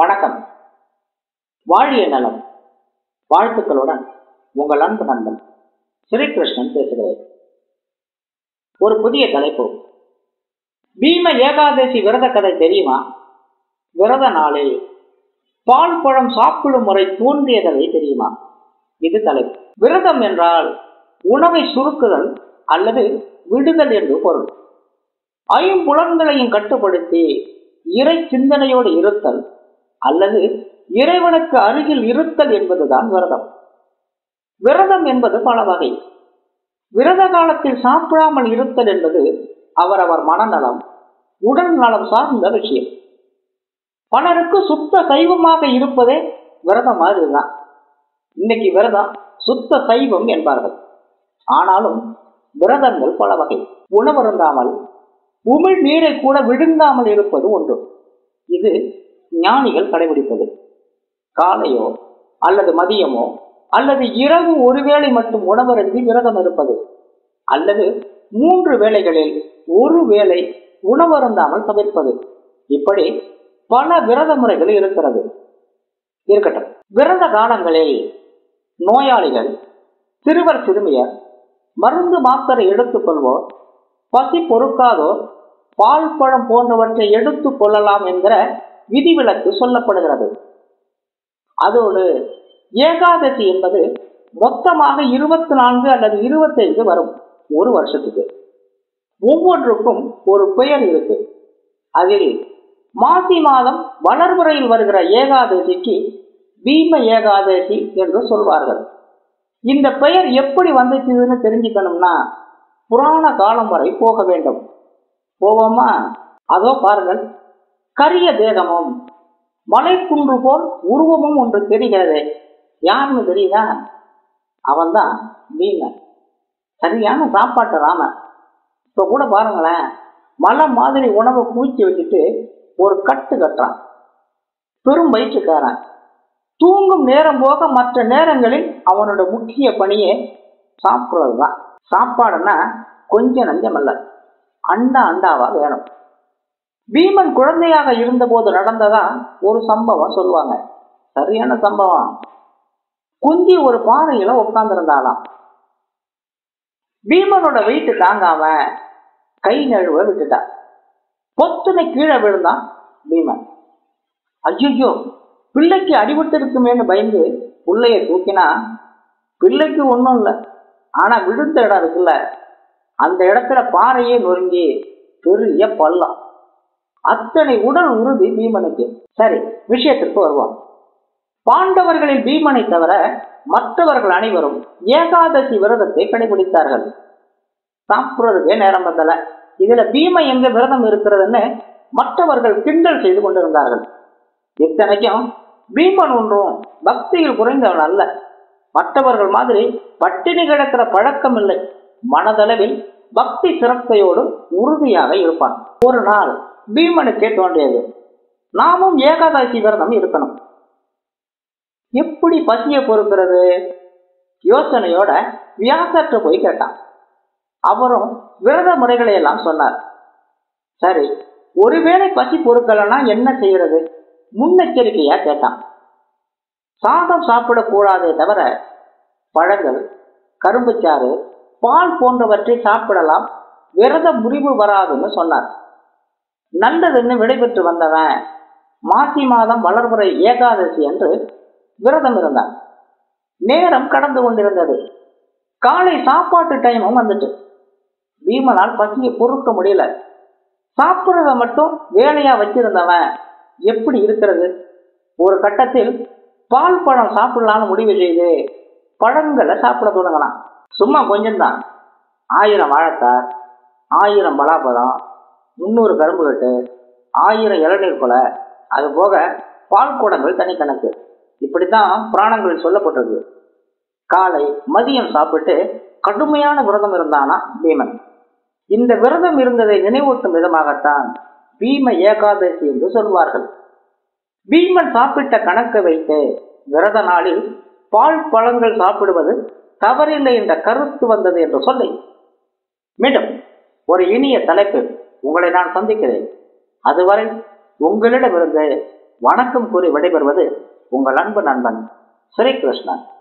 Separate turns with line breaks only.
வணக்கம் வாழிய நலம் வாழ்த்துக்களுடன் உங்கள் அன்பு நண்பன் ஸ்ரீகிருஷ்ணன் பேசுகிறேன் ஒரு புதிய தலைப்பு பீம ஏகாதசி விரத கதை தெரியுமா விரத நாளில் பால் பழம் சாப்பிடும் முறை தோன்றியதை தெரியுமா இது தலைப்பு விரதம் என்றால் உணவை சுருக்குதல் அல்லது விடுதல் என்று பொருள் ஐம்புலன்களையும் கட்டுப்படுத்தி இறை சிந்தனையோடு இருத்தல் அல்லது இறைவனுக்கு அருகில் இருத்தல் என்பதுதான் விரதம் விரதம் என்பது பல வகை விரத காலத்தில் சாப்பிடாமல் இருத்தல் என்பது அவரவர் மனநலம் உடல் நலம் சார்ந்த விஷயம் பலருக்கு சுத்த சைவமாக இருப்பதே விரதம் மாதிரிதான் இன்னைக்கு விரதம் சுத்த சைவம் என்பார்கள் ஆனாலும் விரதங்கள் பல வகை உணவருந்தாமல் உமிழ் நீரை கூட விழுங்காமல் இருப்பது ஒன்று இது ஞானிகள் கடைபிடிப்பது காலையோ அல்லது மதியமோ அல்லது இரவு ஒருவேளை மட்டும் உணவருந்தி விரதம் இருப்பது அல்லது மூன்று வேளைகளில் ஒரு வேளை உணவருந்தாமல் தவிர்ப்பது இப்படி பல விரத முறைகள் இருக்கிறது இருக்கட்டும் விரத காலங்களில் நோயாளிகள் சிறுவர் சிறுமியர் மருந்து மாத்திரை எடுத்துக்கொள்வோர் பசி பொறுக்காதோர் பால் பழம் போன்றவற்றை எடுத்துக் கொள்ளலாம் என்கிற விதிவிலக்கு சொல்லப்படுகிறது அதோடு ஏகாதசி என்பது மொத்தமாக இருபத்தி நான்கு அல்லது இருபத்தைந்து வரும் ஒரு வருஷத்துக்கு ஒவ்வொன்றுக்கும் ஒரு பெயர் இருக்கு அதில் மாசி மாதம் வளர்முறையில் வருகிற ஏகாதசிக்கு பீம ஏகாதசி என்று சொல்வார்கள் இந்த பெயர் எப்படி வந்துச்சுன்னு தெரிஞ்சுக்கணும்னா புராண காலம் வரை போக வேண்டும் போவோமா அதோ பாருங்கள் கரிய தேகமும் மலைக்குன்று போல் உருவமும் ஒன்று தெரிகிறது யாருன்னு தெரியுதா அவன்தான் பீமன் சரியான சாப்பாட்டு ராமன் இப்போ கூட பாருங்களேன் மலை மாதிரி உணவை பூச்சி வச்சுட்டு ஒரு கட்டு கட்டுறான் பெரும் வயிற்றுக்காரன் தூங்கும் நேரம் போக மற்ற நேரங்களில் அவனோட முக்கிய பணியே சாப்பிட்றது தான் சாப்பாடுன்னா கொஞ்சம் நஞ்சம் அல்ல அண்டா அண்டாவா வேணும் பீமன் குழந்தையாக இருந்தபோது நடந்ததா ஒரு சம்பவம் சொல்லுவாங்க சரியான சம்பவம் குந்தி ஒரு பாறையில உட்கார்ந்துருந்தாலாம் பீமனோட வெயிட்டு தாங்காம கை நழுவ விட்டுட்டா பொத்துனை கீழே விழுந்தான் பீமன் ஐயோ பிள்ளைக்கு அடிபட்டு இருக்குமேன்னு பயந்து பிள்ளைய தூக்கினா பிள்ளைக்கு ஒன்றும் இல்லை ஆனா விழுந்த இடம் இருக்குல்ல அந்த இடத்துல பாறையே நொறுங்கி பெரிய பள்ளம் அத்தனை உடல் உறுதி பீமனுக்கு சரி விஷயத்திற்கு வருவோம் பாண்டவர்களில் பீமனை தவிர மற்றவர்கள் அனைவரும் ஏகாதசி விரதத்தை கடைபிடித்தார்கள் சாப்பிடுறதுக்கே நேரம் வந்தல இதுல பீமை எங்க விரதம் இருக்கிறதுன்னு மற்றவர்கள் கிண்டல் செய்து கொண்டிருந்தார்கள் இத்தனைக்கும் பீமன் ஒன்றும் பக்தியில் குறைந்தவன் அல்ல மற்றவர்கள் மாதிரி பட்டினி கிடக்கிற பழக்கம் இல்லை மனதளவில் பக்தி சிரத்தையோடு உறுதியாக இருப்பான் ஒரு நாள் பீமனுக்கே தோன்றியது நாமும் ஏகாதசி விரதம் இருக்கணும் எப்படி பசிய பொறுக்கிறது யோசனையோட வியாசற்ற போய் கேட்டான் அவரும் விரத முறைகளை எல்லாம் சொன்னார் சரி ஒருவேளை பசி பொறுக்கலன்னா என்ன செய்யறது முன்னெச்சரிக்கையா கேட்டான் சாதம் சாப்பிடக்கூடாதே தவிர பழங்கள் கரும்புச்சாறு பால் போன்றவற்றை சாப்பிடலாம் விரத முறிவு வராதுன்னு சொன்னார் நல்லதுன்னு விடைபெற்று வந்தவன் மாசி மாதம் வளர்முறை ஏகாதசி என்று விரதம் இருந்தான் நேரம் கடந்து கொண்டிருந்தது காலை சாப்பாட்டு டைமும் வந்துட்டு பீமனால் பசியை பொறுக்க முடியல சாப்பிட்றத மட்டும் வேலையா வச்சிருந்தவன் எப்படி இருக்கிறது ஒரு கட்டத்தில் பால் பழம் சாப்பிடலான்னு முடிவு செய்து பழங்களை சாப்பிட தொடங்கினான் சும்மா கொஞ்சம்தான் ஆயிரம் வாழைத்தார் ஆயிரம் பலாப்பழம் முந்நூறு கரும்பு கட்டு ஆயிரம் இளநீர் கொலை அது போக பால் கூடங்கள் தனிக்கணக்கு இப்படித்தான் புராணங்களில் சொல்லப்பட்டது காலை மதியம் சாப்பிட்டு கடுமையான விரதம் இருந்தானா பீமன் இந்த விரதம் இருந்ததை நினைவூட்டும் விதமாகத்தான் பீம ஏகாதசி என்று சொல்வார்கள் பீமன் சாப்பிட்ட கணக்கை வைத்து விரத நாளில் பால் பழங்கள் சாப்பிடுவது தவறில்லை என்ற கருத்து வந்தது என்று சொல்லி மீண்டும் ஒரு இனிய தலைப்பில் உங்களை நான் சந்திக்கிறேன் அதுவரை உங்களிடமிருந்து வணக்கம் கூறி விடைபெறுவது உங்கள் அன்பு நண்பன் ஸ்ரீகிருஷ்ணன்